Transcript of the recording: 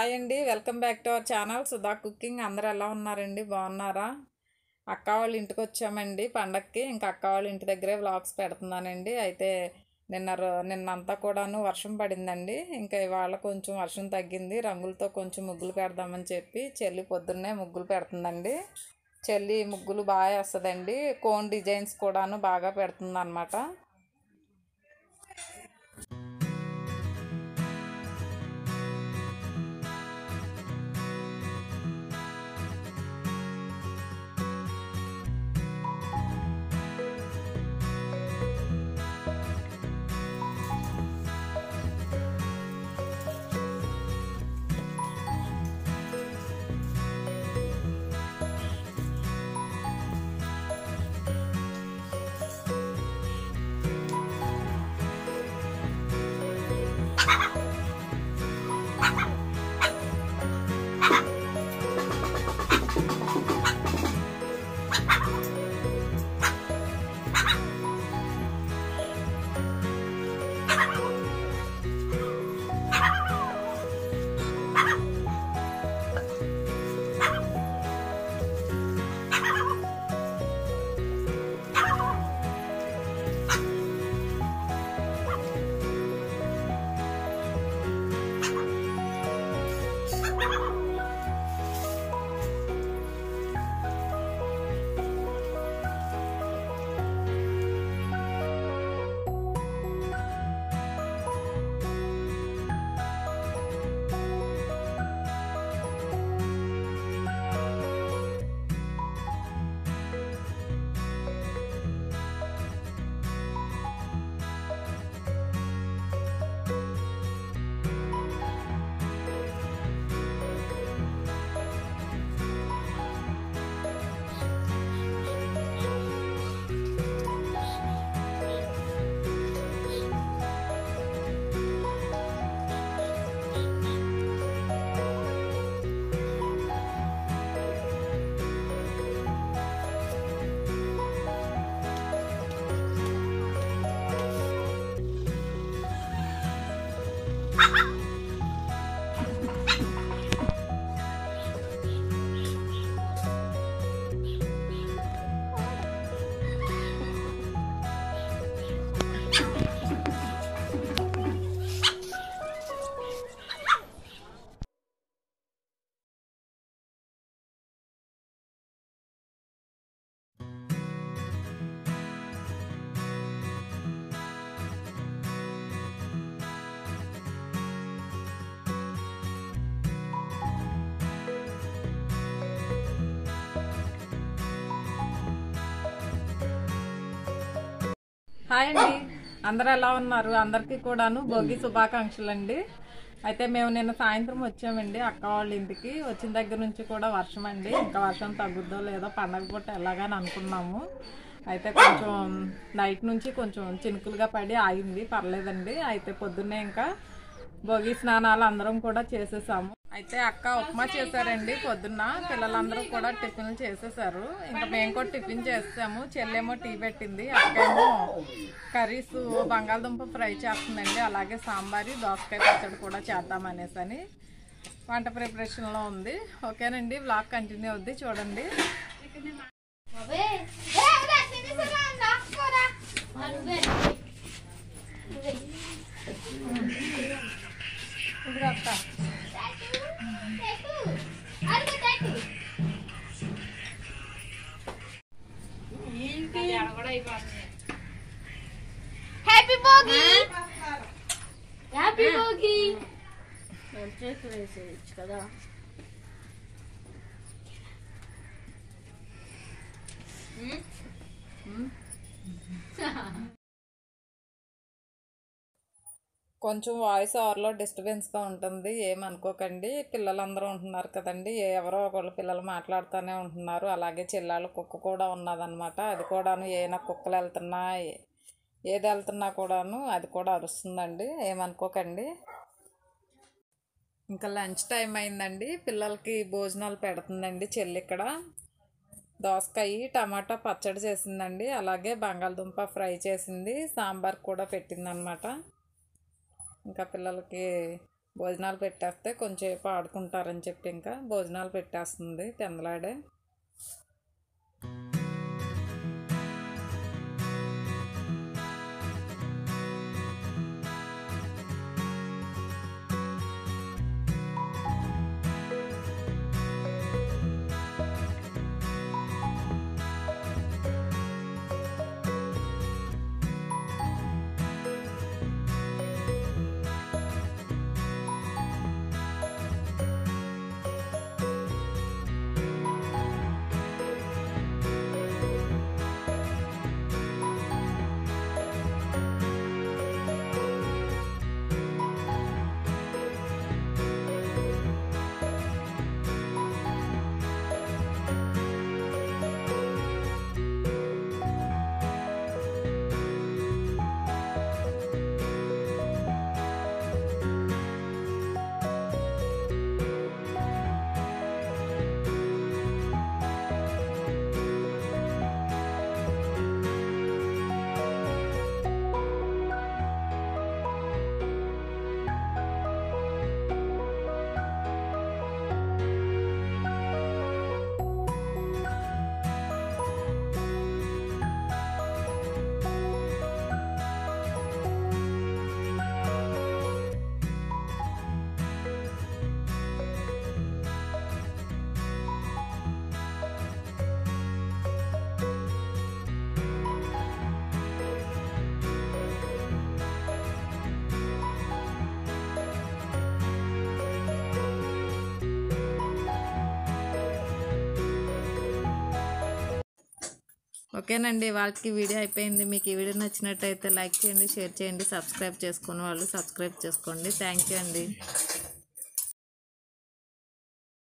hi అండి welcome back to our channel Sudha cooking అందరు ఎలా ఉన్నారండి బాగున్నారా అక్క వాళ్ళ ఇంటికి వచ్చామండి పండక్కి ఇంకా అక్క వాళ్ళ ఇంటి దగ్గరే వ్లాగ్స్ పెడుతున్నానండి అయితే నిన్న రో- నిన్నంతా కూడాను వర్షం పడిందండి ఇంకా ఇవాళ కొంచెం వర్షం తగ్గింది రంగులతో కొంచెం ముగ్గులు పెడదామని చెప్పి చెల్లి పొద్దున్నే ముగ్గులు పెడుతుందండి చెల్లి ముగ్గులు బాగా వేస్తుందండి కోన్ డిజైన్స్ కూడాను బాగా పెడుతుంది అనమాట హాయ్ అండి అందరు ఎలా ఉన్నారు అందరికీ కూడాను భోగి శుభాకాంక్షలు అండి అయితే మేము నిన్న సాయంత్రం వచ్చామండి అక్క వాళ్ళ ఇంటికి వచ్చిన దగ్గర నుంచి కూడా వర్షం అండి ఇంకా వర్షం తగ్గుద్దో లేదో పండగ పూట ఎలాగని అనుకున్నాము అయితే కొంచెం నైట్ నుంచి కొంచెం చినుకులుగా పడి ఆగింది పర్లేదండి అయితే పొద్దున్నే ఇంకా భోగి స్నానాలు అందరం కూడా చేసేసాము అయితే అక్క ఉప్మా చేశారండి పొద్దున్న పిల్లలందరూ కూడా టిఫిన్లు చేసేసారు ఇంకా మేము కూడా టిఫిన్ చేసాము చెల్లేమో టీ పెట్టింది అక్కేమో కర్రీస్ బంగాళదుంప ఫ్రై చేస్తుందండి అలాగే సాంబారి దోసకాయ పచ్చడి కూడా చేద్దామనేసి అని వంట ప్రిపరేషన్లో ఉంది ఓకేనండి వ్లాగ్ కంటిన్యూ అవుద్ది చూడండి ఇదిగో అక్క హ్యాపీ భోగి హ్యాపీ భోగి కదా కొంచెం వాయిస్ ఓవర్లో డిస్టర్బెన్స్గా ఉంటుంది ఏమనుకోకండి పిల్లలందరూ ఉంటున్నారు కదండి ఎవరో ఒకళ్ళు పిల్లలు మాట్లాడుతూనే ఉంటున్నారు అలాగే చెల్లెళ్ళ కుక్క కూడా ఉన్నదన్నమాట అది కూడాను ఏమైనా కుక్కలు వెళ్తున్నా ఏ- ఏది వెళ్తున్నా కూడాను అది కూడా అరుస్తుందండి ఏమనుకోకండి ఇంకా లంచ్ టైం అయిందండి పిల్లలకి భోజనాలు పెడుతుందండి చెల్లి ఇక్కడ దోసకాయ టమాటా పచ్చడి చేసిందండి అలాగే బంగాళదుంప ఫ్రై చేసింది సాంబార్ కూడా పెట్టిందనమాట ఇంకా పిల్లలకి భోజనాలు పెట్టేస్తే కొంచెంసేపు ఆడుకుంటారని చెప్పి ఇంకా భోజనాలు పెట్టేస్తుంది తెందలాడే ఓకేనండి వాళ్ళకి వీడియో అయిపోయింది మీకు ఈ వీడియో నచ్చినట్టయితే లైక్ చేయండి షేర్ చేయండి సబ్స్క్రైబ్ చేసుకుని వాళ్ళు సబ్స్క్రైబ్ చేసుకోండి థ్యాంక్ యూ అండి